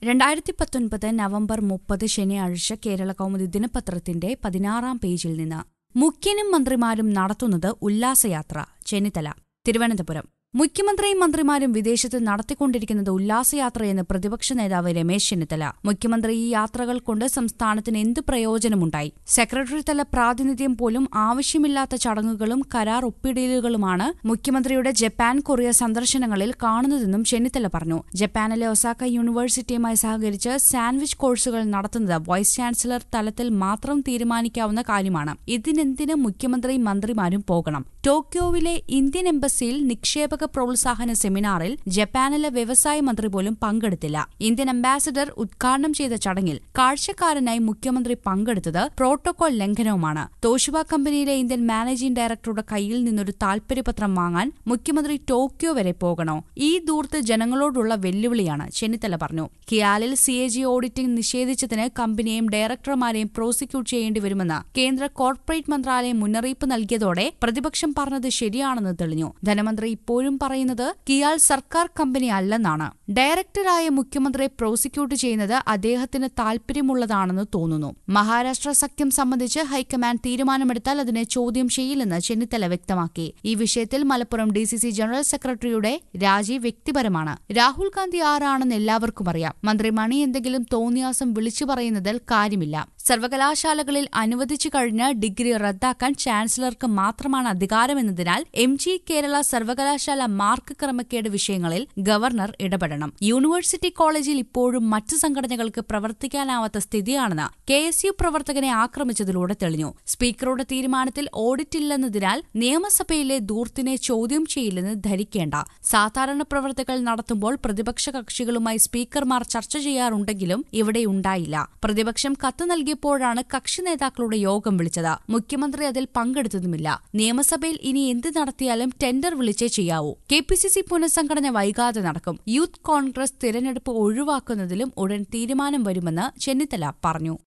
രണ്ടായിരത്തി പത്തൊൻപത് നവംബർ മുപ്പത് ശനിയാഴ്ച കേരള കൗമുദി ദിനപത്രത്തിന്റെ പതിനാറാം പേജിൽ നിന്ന് മുഖ്യനും മന്ത്രിമാരും നടത്തുന്നത് ഉല്ലാസയാത്ര ചെന്നിത്തല തിരുവനന്തപുരം മുഖ്യമന്ത്രിയും മന്ത്രിമാരും വിദേശത്ത് നടത്തിക്കൊണ്ടിരിക്കുന്നത് ഉല്ലാസയാത്രയെന്ന് പ്രതിപക്ഷ നേതാവ് രമേശ് ചെന്നിത്തല മുഖ്യമന്ത്രി ഈ യാത്രകൾ കൊണ്ട് സംസ്ഥാനത്തിന് എന്ത് പ്രയോജനമുണ്ടായി സെക്രട്ടറി തല പ്രാതിനിധ്യം പോലും ആവശ്യമില്ലാത്ത ചടങ്ങുകളും കരാർ ഒപ്പിടലുകളുമാണ് മുഖ്യമന്ത്രിയുടെ ജപ്പാൻ കൊറിയ സന്ദർശനങ്ങളിൽ കാണുന്നതെന്നും ചെന്നിത്തല പറഞ്ഞു ജപ്പാനിലെ ഒസാക്ക യൂണിവേഴ്സിറ്റിയുമായി സഹകരിച്ച് സാൻഡ്വിച്ച് കോഴ്സുകൾ നടത്തുന്നത് വൈസ് ചാൻസലർ തലത്തിൽ മാത്രം തീരുമാനിക്കാവുന്ന കാര്യമാണ് ഇതിനെന്തിന് മുഖ്യമന്ത്രിയും മന്ത്രിമാരും പോകണം ടോക്കിയോവിലെ ഇന്ത്യൻ എംബസിയിൽ നിക്ഷേപക പ്രോത്സാഹന സെമിനാറിൽ ജപ്പാനിലെ വ്യവസായ മന്ത്രി പോലും പങ്കെടുത്തില്ല ഇന്ത്യൻ അംബാസഡർ ഉദ്ഘാടനം ചെയ്ത ചടങ്ങിൽ കാഴ്ചക്കാരനായി മുഖ്യമന്ത്രി പങ്കെടുത്തത് പ്രോട്ടോകോൾ ലംഘനവുമാണ് തോഷിബ കമ്പനിയിലെ ഇന്ത്യൻ മാനേജിംഗ് ഡയറക്ടറുടെ കയ്യിൽ നിന്നൊരു താൽപര്യപത്രം വാങ്ങാൻ മുഖ്യമന്ത്രി ടോക്കിയോ വരെ പോകണോ ഈ ദൂർത്ത് ജനങ്ങളോടുള്ള വെല്ലുവിളിയാണ് ചെന്നിത്തല പറഞ്ഞു കിയാലിൽ സി എ ജി ഓഡിറ്റിംഗ് നിഷേധിച്ചതിന് കമ്പനിയെയും ഡയറക്ടർമാരെയും പ്രോസിക്യൂട്ട് ചെയ്യേണ്ടി വരുമെന്ന് കേന്ദ്ര കോർപ്പറേറ്റ് മന്ത്രാലയം മുന്നറിയിപ്പ് നൽകിയതോടെ പ്രതിപക്ഷം പറഞ്ഞത് ശരിയാണെന്ന് തെളിഞ്ഞു ധനമന്ത്രി ഇപ്പോഴും പറയുന്നത് കിയാൽ സർക്കാർ കമ്പനി അല്ലെന്നാണ് ഡയറക്ടറായ മുഖ്യമന്ത്രിയെ പ്രോസിക്യൂട്ട് ചെയ്യുന്നത് അദ്ദേഹത്തിന് താൽപര്യമുള്ളതാണെന്ന് തോന്നുന്നു മഹാരാഷ്ട്ര സഖ്യം സംബന്ധിച്ച് ഹൈക്കമാൻഡ് തീരുമാനമെടുത്താൽ അതിനെ ചോദ്യം ചെയ്യില്ലെന്ന് ചെന്നിത്തല വ്യക്തമാക്കി ഈ വിഷയത്തിൽ Malappuram D C C general സെക്രട്ടറിയുടെ രാജി വ്യക്തിപരമാണ് രാഹുൽ ഗാന്ധി ആരാണെന്ന് എല്ലാവർക്കും അറിയാം മന്ത്രി മണി എന്തെങ്കിലും തോന്നിയാസം വിളിച്ചു പറയുന്നതിൽ കാര്യമില്ല സർവകലാശാലകളിൽ അനുവദിച്ചു കഴിഞ്ഞ ഡിഗ്രി റദ്ദാക്കാൻ ചാൻസലർക്ക് മാത്രമാണ് അധികാരമെന്നതിനാൽ എം ജി കേരള സർവകലാശാല മാർക്ക് ക്രമക്കേട് വിഷയങ്ങളിൽ ഗവർണർ ഇടപെടണം യൂണിവേഴ്സിറ്റി കോളേജിൽ ഇപ്പോഴും മറ്റു സംഘടനകൾക്ക് പ്രവർത്തിക്കാനാവാത്ത സ്ഥിതിയാണെന്ന് കെ എസ് യു പ്രവർത്തകനെ ആക്രമിച്ചതിലൂടെ തെളിഞ്ഞു സ്പീക്കറുടെ തീരുമാനത്തിൽ ഓഡിറ്റ് ഇല്ലെന്നതിനാൽ നിയമസഭയിലെ ദൂർത്തിനെ ചോദ്യം ചെയ്യില്ലെന്ന് ധരിക്കേണ്ട സാധാരണ പ്രവർത്തികൾ നടത്തുമ്പോൾ പ്രതിപക്ഷ കക്ഷികളുമായി സ്പീക്കർമാർ ചർച്ച ചെയ്യാറുണ്ടെങ്കിലും ഇവിടെ ഉണ്ടായില്ല പ്രതിപക്ഷം കത്ത് നൽകിയപ്പോഴാണ് കക്ഷി നേതാക്കളുടെ യോഗം വിളിച്ചത് മുഖ്യമന്ത്രി അതിൽ പങ്കെടുത്തതുമില്ല നിയമസഭയിൽ ഇനി എന്ത് നടത്തിയാലും ടെൻഡർ വിളിച്ചേ ചെയ്യാവൂ കെ പി സി സി പുനഃസംഘടന വൈകാതെ നടക്കും യൂത്ത് കോൺഗ്രസ് തിരഞ്ഞെടുപ്പ് ഒഴിവാക്കുന്നതിലും ഉടൻ തീരുമാനം വരുമെന്ന് ചെന്നിത്തല പറഞ്ഞു